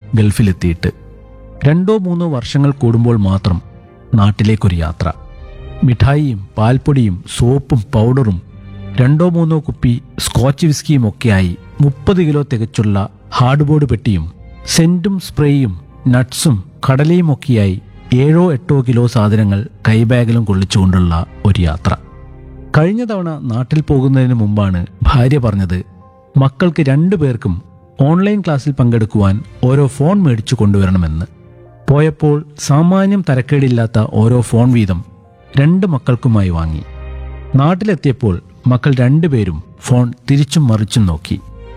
ഗൾഫിലെത്തിയിട്ട് രണ്ടോ മൂന്നോ വർഷങ്ങൾ കൂടുമ്പോൾ മാത്രം നാട്ടിലേക്കൊരു യാത്ര മിഠായിയും പാൽപ്പൊടിയും സോപ്പും പൗഡറും രണ്ടോ മൂന്നോ കുപ്പി സ്കോച്ച് വിസ്കിയും ഒക്കെയായി മുപ്പത് കിലോ തികച്ചുള്ള ഹാർഡ്ബോർഡ് പെട്ടിയും സെന്റും സ്പ്രേയും നട്ട്സും കടലയും ഒക്കെയായി ഏഴോ എട്ടോ കിലോ സാധനങ്ങൾ കൈബാഗിലും കൊള്ളിച്ചുകൊണ്ടുള്ള ഒരു യാത്ര കഴിഞ്ഞ തവണ നാട്ടിൽ പോകുന്നതിന് മുമ്പാണ് ഭാര്യ പറഞ്ഞത് മക്കൾക്ക് രണ്ടു പേർക്കും ഓൺലൈൻ ക്ലാസ്സിൽ പങ്കെടുക്കുവാൻ ഓരോ ഫോൺ മേടിച്ചു കൊണ്ടുവരണമെന്ന് പോയപ്പോൾ സാമാന്യം തരക്കേടില്ലാത്ത ഓരോ ഫോൺ വീതം രണ്ട് മക്കൾക്കുമായി വാങ്ങി നാട്ടിലെത്തിയപ്പോൾ മക്കൾ രണ്ടുപേരും ഫോൺ തിരിച്ചും മറിച്ചും നോക്കി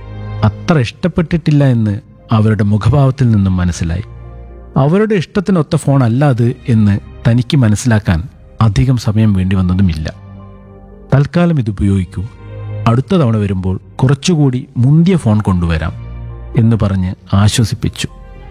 അത്ര ഇഷ്ടപ്പെട്ടിട്ടില്ല എന്ന് അവരുടെ മുഖഭാവത്തിൽ നിന്നും മനസ്സിലായി അവരുടെ ഇഷ്ടത്തിനൊത്ത ഫോൺ അല്ല അത് എന്ന് തനിക്ക് മനസ്സിലാക്കാൻ അധികം സമയം വേണ്ടി വന്നതുമില്ല തൽക്കാലം ഇത് ഉപയോഗിക്കൂ അടുത്ത തവണ വരുമ്പോൾ കുറച്ചുകൂടി മുന്തിയ ഫോൺ കൊണ്ടുവരാം എന്ന് പറഞ്ഞ് ആശ്വസിപ്പിച്ചു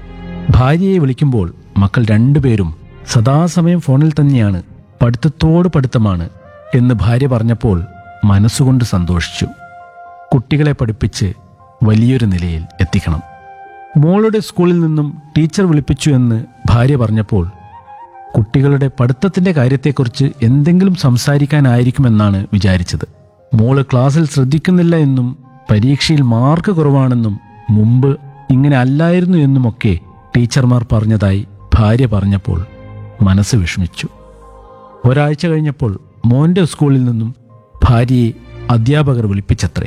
ഭാര്യയെ വിളിക്കുമ്പോൾ മക്കൾ രണ്ടുപേരും സദാസമയം ഫോണിൽ തന്നെയാണ് പഠിത്തത്തോട് പഠിത്തമാണ് എന്ന് ഭാര്യ പറഞ്ഞപ്പോൾ മനസ്സുകൊണ്ട് സന്തോഷിച്ചു കുട്ടികളെ പഠിപ്പിച്ച് വലിയൊരു നിലയിൽ എത്തിക്കണം മോളുടെ സ്കൂളിൽ നിന്നും ടീച്ചർ വിളിപ്പിച്ചു എന്ന് ഭാര്യ പറഞ്ഞപ്പോൾ കുട്ടികളുടെ പഠിത്തത്തിന്റെ കാര്യത്തെക്കുറിച്ച് എന്തെങ്കിലും സംസാരിക്കാനായിരിക്കുമെന്നാണ് വിചാരിച്ചത് മോള് ക്ലാസ്സിൽ ശ്രദ്ധിക്കുന്നില്ല എന്നും പരീക്ഷയിൽ മാർക്ക് കുറവാണെന്നും മുമ്പ് ഇങ്ങനെ അല്ലായിരുന്നു എന്നുമൊക്കെ ടീച്ചർമാർ പറഞ്ഞതായി ഭാര്യ പറഞ്ഞപ്പോൾ മനസ്സ് വിഷമിച്ചു ഒരാഴ്ച കഴിഞ്ഞപ്പോൾ മോന്റെ സ്കൂളിൽ നിന്നും ഭാര്യയെ അധ്യാപകർ വിളിപ്പിച്ചത്രേ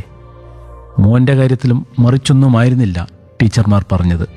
മോന്റെ കാര്യത്തിലും മറിച്ചൊന്നുമായിരുന്നില്ല ടീച്ചർമാർ പറഞ്ഞത്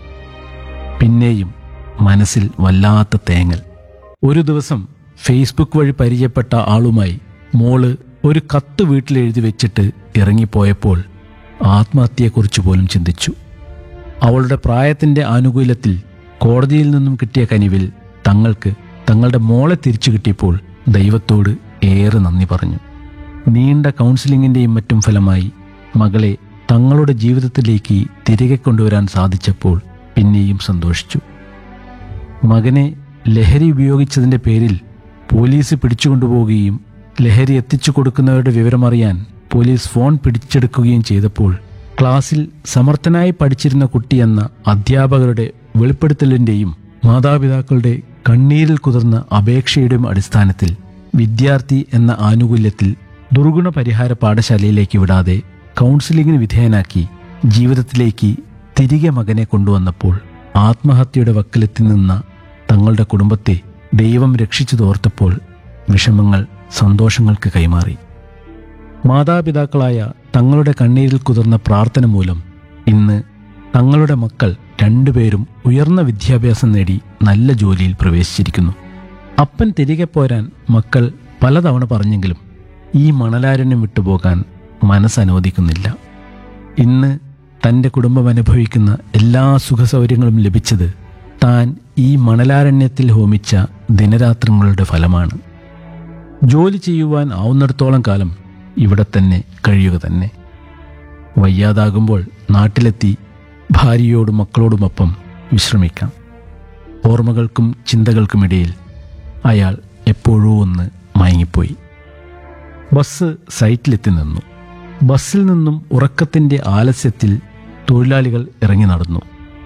പിന്നെയും മനസ്സിൽ വല്ലാത്ത തേങ്ങൽ ഒരു ദിവസം ഫേസ്ബുക്ക് വഴി പരിചയപ്പെട്ട ആളുമായി മോള് ഒരു കത്ത് വീട്ടിലെഴുതി വെച്ചിട്ട് ഇറങ്ങിപ്പോയപ്പോൾ ആത്മഹത്യയെക്കുറിച്ച് പോലും ചിന്തിച്ചു അവളുടെ പ്രായത്തിന്റെ ആനുകൂല്യത്തിൽ കോടതിയിൽ നിന്നും കിട്ടിയ കനിവിൽ തങ്ങൾക്ക് തങ്ങളുടെ മോളെ തിരിച്ചു കിട്ടിയപ്പോൾ ദൈവത്തോട് ഏറെ നന്ദി പറഞ്ഞു നീണ്ട കൗൺസിലിങ്ങിന്റെയും മറ്റും ഫലമായി മകളെ തങ്ങളുടെ ജീവിതത്തിലേക്ക് തിരികെ കൊണ്ടുവരാൻ സാധിച്ചപ്പോൾ പിന്നെയും സന്തോഷിച്ചു മകനെ ലഹരി ഉപയോഗിച്ചതിന്റെ പേരിൽ പോലീസ് പിടിച്ചുകൊണ്ടുപോവുകയും ലഹരി എത്തിച്ചു കൊടുക്കുന്നവരുടെ വിവരമറിയാൻ പോലീസ് ഫോൺ പിടിച്ചെടുക്കുകയും ചെയ്തപ്പോൾ ക്ലാസ്സിൽ സമർത്ഥനായി പഠിച്ചിരുന്ന കുട്ടിയെന്ന അധ്യാപകരുടെ വെളിപ്പെടുത്തലിന്റെയും മാതാപിതാക്കളുടെ കണ്ണീരിൽ കുതിർന്ന അപേക്ഷയുടെയും അടിസ്ഥാനത്തിൽ വിദ്യാർത്ഥി എന്ന ആനുകൂല്യത്തിൽ ദുർഗുണ പരിഹാര പാഠശാലയിലേക്ക് വിടാതെ കൗൺസിലിംഗിന് വിധേയനാക്കി ജീവിതത്തിലേക്ക് തിരികെ മകനെ കൊണ്ടുവന്നപ്പോൾ ആത്മഹത്യയുടെ വക്കിലെത്തി നിന്ന തങ്ങളുടെ കുടുംബത്തെ ദൈവം രക്ഷിച്ചു തോർത്തപ്പോൾ വിഷമങ്ങൾ സന്തോഷങ്ങൾക്ക് കൈമാറി മാതാപിതാക്കളായ തങ്ങളുടെ കണ്ണീരിൽ കുതിർന്ന പ്രാർത്ഥന മൂലം ഇന്ന് തങ്ങളുടെ മക്കൾ രണ്ടുപേരും ഉയർന്ന വിദ്യാഭ്യാസം നേടി നല്ല ജോലിയിൽ പ്രവേശിച്ചിരിക്കുന്നു അപ്പൻ തിരികെ പോരാൻ മക്കൾ പലതവണ പറഞ്ഞെങ്കിലും ഈ മണലാരണ്യം വിട്ടുപോകാൻ മനസ്സനുവദിക്കുന്നില്ല ഇന്ന് തൻ്റെ കുടുംബം അനുഭവിക്കുന്ന എല്ലാ സുഖസൗകര്യങ്ങളും ലഭിച്ചത് താൻ ഈ മണലാരണ്യത്തിൽ ഹോമിച്ച ദിനരാത്രങ്ങളുടെ ഫലമാണ് ജോലി ചെയ്യുവാൻ ആവുന്നിടത്തോളം കാലം ഇവിടെ തന്നെ കഴിയുക തന്നെ വയ്യാതാകുമ്പോൾ നാട്ടിലെത്തി ഭാര്യയോടും മക്കളോടുമൊപ്പം വിശ്രമിക്കാം ഓർമ്മകൾക്കും ചിന്തകൾക്കുമിടയിൽ അയാൾ എപ്പോഴോ ഒന്ന് മയങ്ങിപ്പോയി ബസ് സൈറ്റിലെത്തി നിന്നു ബസ്സിൽ നിന്നും ഉറക്കത്തിന്റെ ആലസ്യത്തിൽ തൊഴിലാളികൾ ഇറങ്ങി നടന്നു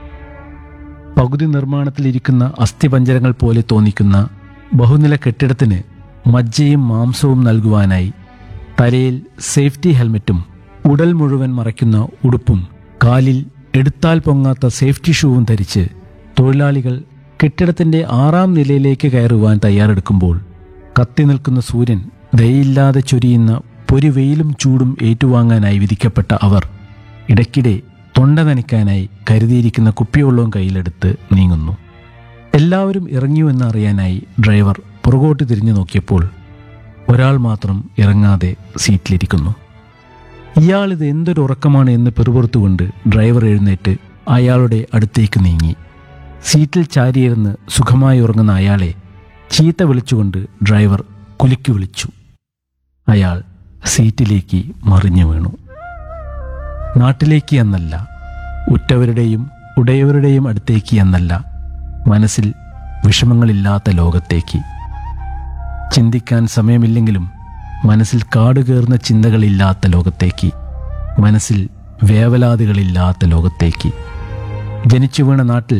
പകുതി നിർമ്മാണത്തിലിരിക്കുന്ന അസ്ഥിപഞ്ജരങ്ങൾ പോലെ തോന്നിക്കുന്ന ബഹുനില കെട്ടിടത്തിന് മജ്ജയും മാംസവും നൽകുവാനായി തലയിൽ സേഫ്റ്റി ഹെൽമറ്റും ഉടൽ മുഴുവൻ മറയ്ക്കുന്ന ഉടുപ്പും കാലിൽ എടുത്താൽ പൊങ്ങാത്ത സേഫ്റ്റി ഷൂവും ധരിച്ച് തൊഴിലാളികൾ കെട്ടിടത്തിന്റെ ആറാം നിലയിലേക്ക് കയറുവാൻ തയ്യാറെടുക്കുമ്പോൾ കത്തി നിൽക്കുന്ന സൂര്യൻ ദയയില്ലാതെ ചൊരിയുന്ന പൊരിവെയിലും ചൂടും ഏറ്റുവാങ്ങാനായി വിധിക്കപ്പെട്ട അവർ ഇടയ്ക്കിടെ തൊണ്ട നനയ്ക്കാനായി കരുതിയിരിക്കുന്ന കുപ്പിവെള്ളവും കയ്യിലെടുത്ത് നീങ്ങുന്നു എല്ലാവരും ഇറങ്ങിയോ എന്ന് അറിയാനായി ഡ്രൈവർ പുറകോട്ട് തിരിഞ്ഞു നോക്കിയപ്പോൾ ഒരാൾ മാത്രം ഇറങ്ങാതെ സീറ്റിലിരിക്കുന്നു ഇയാളിത് എന്തൊരു ഉറക്കമാണ് എന്ന് പെറുപുറത്തുകൊണ്ട് ഡ്രൈവർ എഴുന്നേറ്റ് അയാളുടെ അടുത്തേക്ക് നീങ്ങി സീറ്റിൽ ചാരിയിരുന്ന് സുഖമായി ഉറങ്ങുന്ന അയാളെ ചീത്ത വിളിച്ചുകൊണ്ട് ഡ്രൈവർ കുലുക്കി വിളിച്ചു അയാൾ സീറ്റിലേക്ക് മറിഞ്ഞു വീണു നാട്ടിലേക്ക് എന്നല്ല ഉറ്റവരുടെയും ഉടയവരുടെയും അടുത്തേക്ക് എന്നല്ല മനസ്സിൽ വിഷമങ്ങളില്ലാത്ത ലോകത്തേക്ക് ചിന്തിക്കാൻ സമയമില്ലെങ്കിലും മനസ്സിൽ കാടുകേറുന്ന ചിന്തകളില്ലാത്ത ലോകത്തേക്ക് മനസ്സിൽ വേവലാതികളില്ലാത്ത ലോകത്തേക്ക് ജനിച്ചു വീണ നാട്ടിൽ